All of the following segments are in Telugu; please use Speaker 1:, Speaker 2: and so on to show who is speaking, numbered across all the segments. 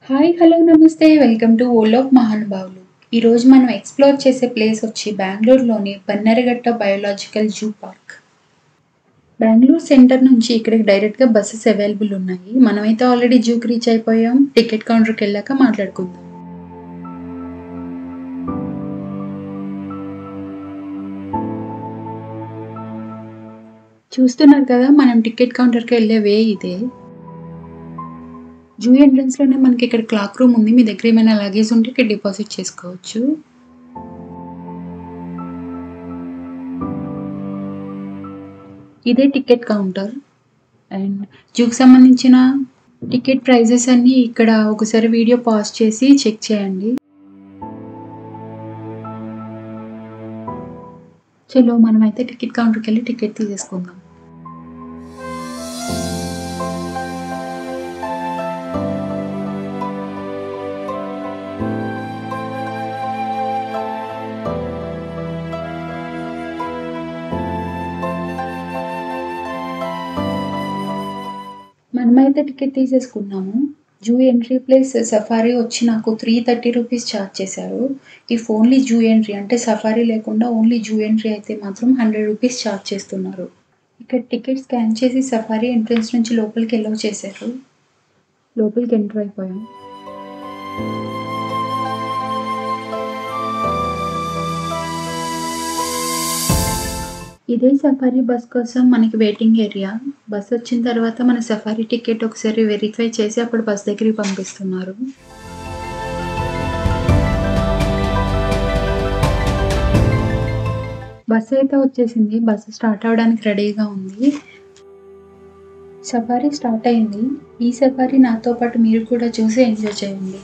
Speaker 1: Hi hello namaste welcome to all of మహానుభావులు ఈరోజు మనం ఎక్స్ప్లోర్ చేసే ప్లేస్ వచ్చి బెంగళూరులోని Bannerghatta biological zoo park Bengaluru centre నుంచి ఇక్కడికి డైరెక్ట్గా బస్సెస్ అవైలబుల్ ఉన్నాయి మనమైతే ఆల్రెడీ జూకి రీచ్ అయిపోయాం టికెట్ కౌంటర్కి వెళ్ళాక మాట్లాడుకుందాం చూస్తున్నారు కదా మనం టికెట్ కౌంటర్కి వెళ్ళే వే ఇదే జూ ఎంట్రన్స్ లోనే మనకి ఇక్కడ క్లాక్ రూమ్ ఉంది మీ దగ్గర ఏమైనా లగేజ్ ఉంటే ఇక్కడ డిపాజిట్ చేసుకోవచ్చు ఇదే టికెట్ కౌంటర్ అండ్ జూకి సంబంధించిన టికెట్ ప్రైజెస్ అన్నీ ఇక్కడ ఒకసారి వీడియో పాజ్ చేసి చెక్ చేయండి చలో మనమైతే టికెట్ కౌంటర్కి వెళ్ళి టికెట్ తీసేసుకుందాం మనమైతే టికెట్ తీసేసుకున్నాము జూ ఎంట్రీ ప్లేస్ సఫారీ వచ్చి నాకు త్రీ థర్టీ రూపీస్ ఛార్జ్ చేశారు ఇఫ్ ఓన్లీ జూ ఎంట్రీ అంటే సఫారీ లేకుండా ఓన్లీ జూ ఎంట్రీ అయితే మాత్రం హండ్రెడ్ రూపీస్ ఛార్జ్ చేస్తున్నారు ఇక్కడ టికెట్ స్కాన్ చేసి సఫారీ ఎంట్రన్స్ నుంచి లోపలికి ఎల్లో చేశారు లోపలికి ఎంటర్ అయిపోయాం ఇదే సఫారీ బస్ కోసం మనకి వెయిటింగ్ ఏరియా బస్ వచ్చిన తర్వాత మన సఫారీ టికెట్ ఒకసారి వెరిఫై చేసి అప్పుడు బస్ దగ్గరికి పంపిస్తున్నారు బస్ అయితే వచ్చేసింది బస్సు స్టార్ట్ అవడానికి రెడీగా ఉంది సఫారీ స్టార్ట్ అయింది ఈ సఫారీ నాతో పాటు మీరు కూడా చూసి ఎంజాయ్ చేయండి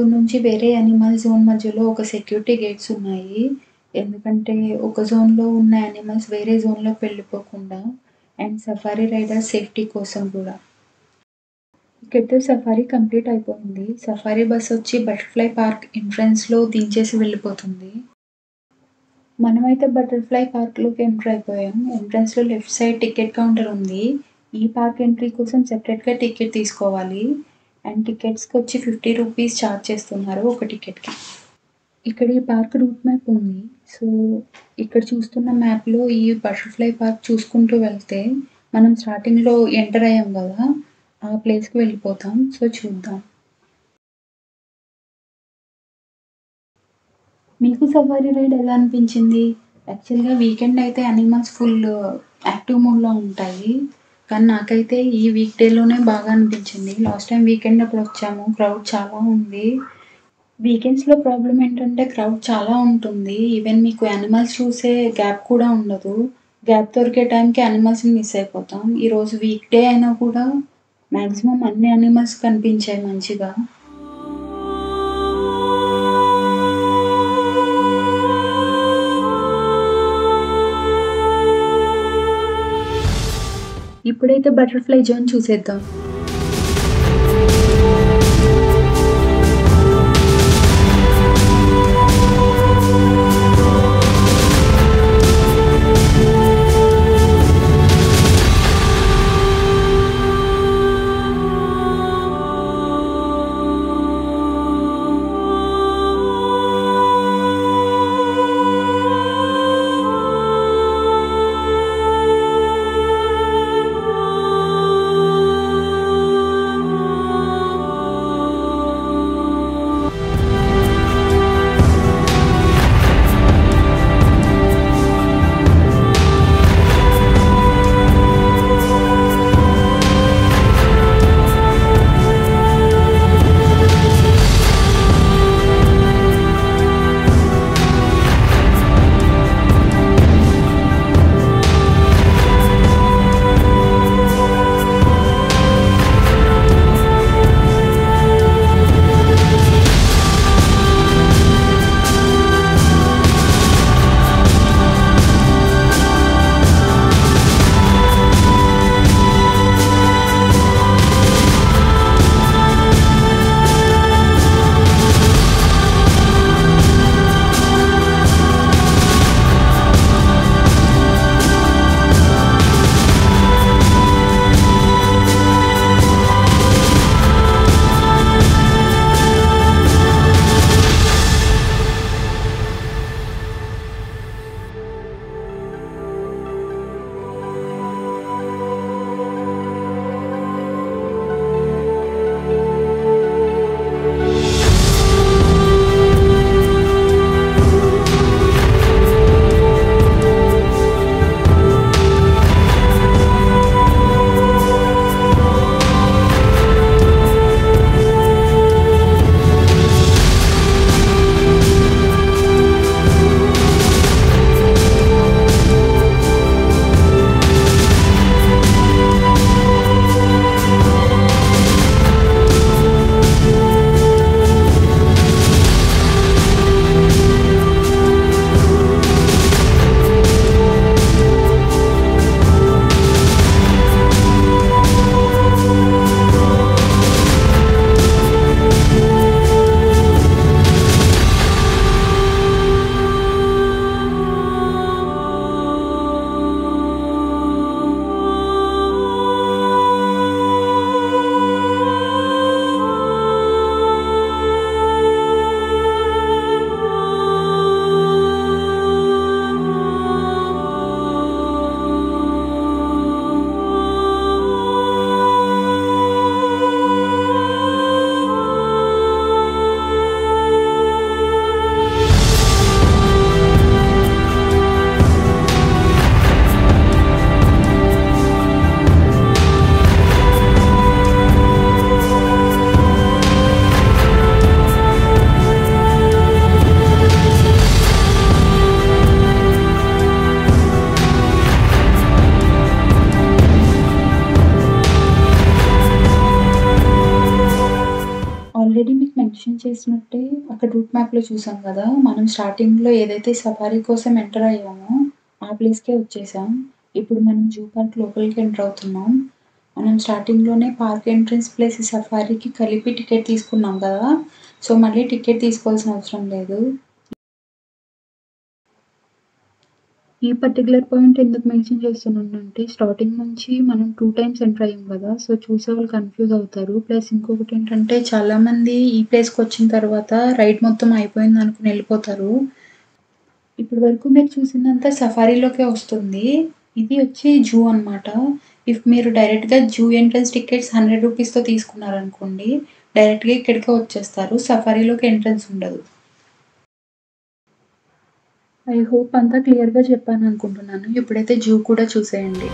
Speaker 1: జోన్ నుంచి వేరే యానిమల్ జోన్ మధ్యలో ఒక సెక్యూరిటీ గేట్స్ ఉన్నాయి ఎందుకంటే ఒక జోన్లో ఉన్న యానిమల్స్ వేరే జోన్లోకి వెళ్ళిపోకుండా అండ్ సఫారీ రైడర్ సేఫ్టీ కోసం కూడా ఇక్కడితో సఫారీ కంప్లీట్ అయిపోయింది సఫారీ బస్ వచ్చి బటర్ఫ్లై పార్క్ ఎంట్రన్స్లో దించేసి వెళ్ళిపోతుంది మనమైతే బటర్ఫ్లై పార్క్లోకి ఎంటర్ అయిపోయాం ఎంట్రన్స్లో లెఫ్ట్ సైడ్ టికెట్ కౌంటర్ ఉంది ఈ పార్క్ ఎంట్రీ కోసం సెపరేట్గా టికెట్ తీసుకోవాలి అండ్ టికెట్స్కి వచ్చి ఫిఫ్టీ రూపీస్ ఛార్జ్ చేస్తున్నారు ఒక టికెట్కి ఇక్కడ ఈ పార్క్ రూట్ మ్యాప్ ఉంది సో ఇక్కడ చూస్తున్న మ్యాప్లో ఈ బటర్ఫ్లై పార్క్ చూసుకుంటూ వెళ్తే మనం స్టార్టింగ్లో ఎంటర్ అయ్యాం కదా ఆ ప్లేస్కి వెళ్ళిపోతాం సో చూద్దాం మీకు సఫారీ రైడ్ ఎలా అనిపించింది యాక్చువల్గా వీకెండ్ అయితే అనిమల్స్ ఫుల్ యాక్టివ్ మూడ్లో ఉంటాయి కానీ నాకైతే ఈ వీక్ డేలోనే బాగా అనిపించింది లాస్ట్ టైం వీకెండ్ అప్పుడు వచ్చాము క్రౌడ్ చాలా ఉంది వీకెండ్స్లో ప్రాబ్లం ఏంటంటే క్రౌడ్ చాలా ఉంటుంది ఈవెన్ మీకు యానిమల్స్ చూసే గ్యాప్ కూడా ఉండదు గ్యాప్ దొరికే టైంకి యానిమల్స్ని మిస్ అయిపోతాం ఈరోజు వీక్ డే అయినా కూడా మ్యాక్సిమం అన్ని యానిమల్స్ కనిపించాయి మంచిగా ఇప్పుడైతే బటర్ఫ్లై జోన్ చూసేద్దాం అంటే అక్కడ రూట్ మ్యాప్‌లో చూసాం గదా! మనం స్టార్టింగ్‌లో ఏదైతే సఫారీ కోసం ఎంటర్ అయ్యామో, ఆ ప్లేస్‌కే వచ్చేసాం. ఇప్పుడు మనం జూ పార్క్ లోపలికి ఎంటర్ అవుతున్నాం. మనం స్టార్టింగ్‌లోనే పార్క్ ఎంట్రన్స్ ప్లస్ సఫారీకి కలిపి టికెట్ తీసుకున్నాం కదా! సో, మళ్ళీ టికెట్ తీసుకోవాల్సిన అవసరం లేదు. ఈ పర్టిక్యులర్ పాయింట్ ఎందుకు మెన్షన్ చేస్తున్నానంటే, స్టార్టింగ్ నుంచి మనం 2 టైమ్స్ ఎంటర్ అయ్యాం గదా! సో, చూసేవాళ్ళు కన్‌ఫ్యూజ్ అవుతారు. ప్లస్ ఇంకొకటేంటంటే చాలామంది ఈ ప్లేస్‌కొచ్చిన తర్వాత రైడ్ మొత్తం అయిపోయిందనుకుని ఎళ్ళిపోతారు. ఇప్పటి వరకు మీరు చూసిందంతా సఫారీలోకే వస్తుంది. ఇది వచ్చి జూ అనమాట. ఇఫ్ మీరు డైరెక్ట్‌గా జూ ఎంట్రన్స్ టికెట్స్ రూ. 100 తీసుకున్నారనుకోండి, డైరెక్ట్‌గా ఇక్కడికే వచ్చేస్తారు. సఫారీలోకి ఎంట్రన్స్ ఉండదు. ఐ హోప్ అంతా క్లియర్‌గా చెప్పాననుకుంటున్నాను. ఇప్పుడైతే జూ కూడా చూసేయండి.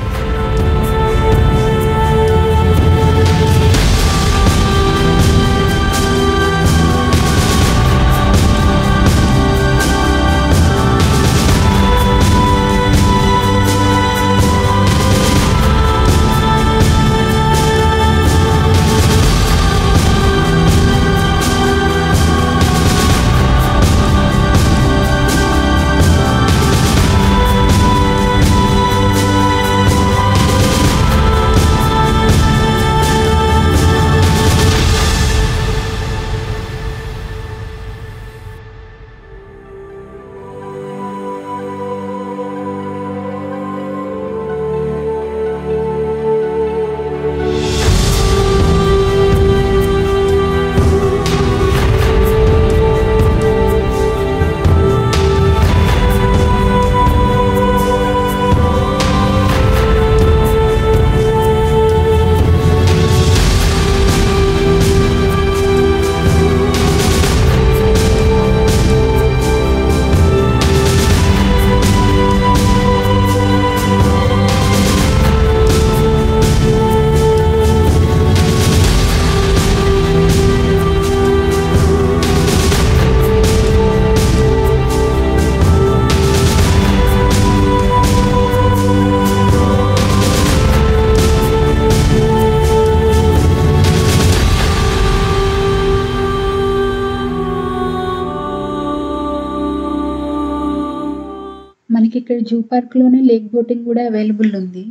Speaker 1: మనకిక్కడ జూ పార్క్‌లోనే లేక్ బోటింగ్ గూడా అవైలబుల్ ఉంది.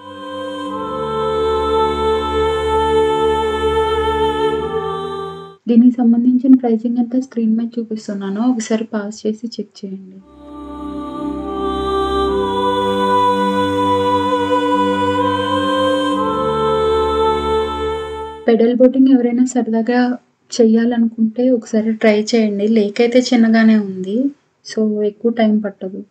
Speaker 1: దీనికి సంబంధించిన ప్రైజింగ్ అంతా స్క్రీన్ మీద చూపిస్తున్నాను. ఒకసారి పాజ్ చేసి చెక్ చేయండి. పెడల్ బోటింగ్ ఎవరైనా సరదాగా చెయ్యాలనుకుంటే ఒకసారి ట్రై చేయండి. లేక్ అయితే చిన్నగానే ఉంది. సో, ఎక్కువ టైం పట్టదు.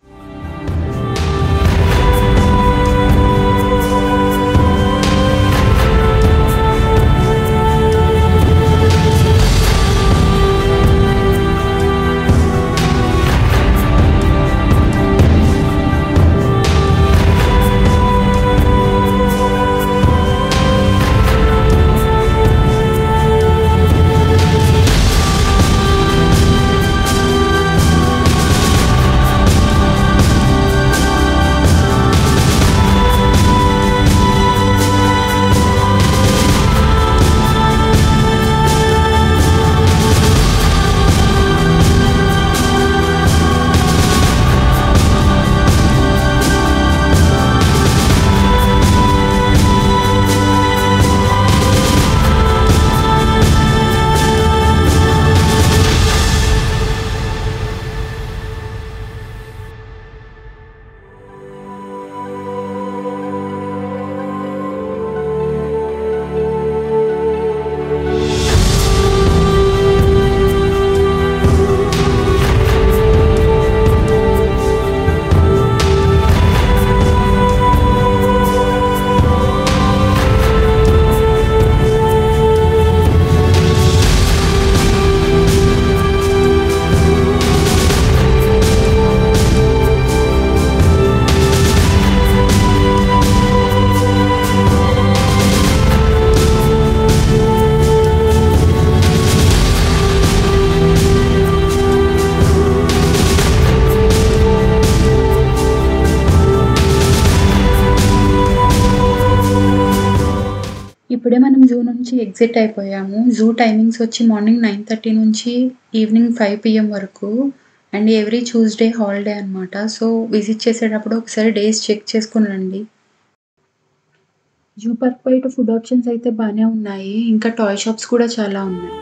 Speaker 1: ఇప్పుడే మనం జూ నుంచి ఎగ్జిట్ అయిపోయాము జూ టైమింగ్స్ వచ్చి మార్నింగ్ నైన్ థర్టీ నుంచి ఈవినింగ్ ఫైవ్ పిఎం వరకు అండ్ ఎవ్రీ ట్యూస్డే హాలిడే అనమాట సో విజిట్ చేసేటప్పుడు ఒకసారి డేస్ చెక్ చేసుకుని రండి జూ పార్క్ బయట ఫుడ్ ఆప్షన్స్ అయితే బాగానే ఉన్నాయి ఇంకా టాయ్ షాప్స్ కూడా చాలా ఉన్నాయి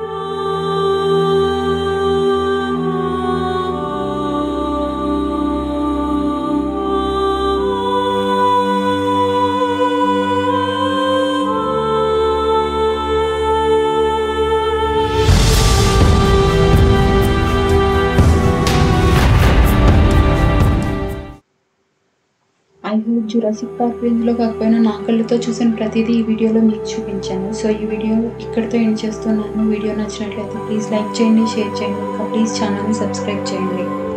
Speaker 1: ఐ హోప్ జురాసిక్ పార్క్ రేంజ్లో కాకపోయినా నా కళ్ళతో చూసిన ప్రతిదీ ఈ వీడియోలో మీకు చూపించాను సో ఈ వీడియో ఇక్కడితో ఎండ్ చేస్తున్నాను వీడియో నచ్చినట్లయితే ప్లీజ్ లైక్ చేయండి షేర్ చేయండి ఇంకా ప్లీజ్ ఛానల్ని సబ్స్క్రైబ్ చేయండి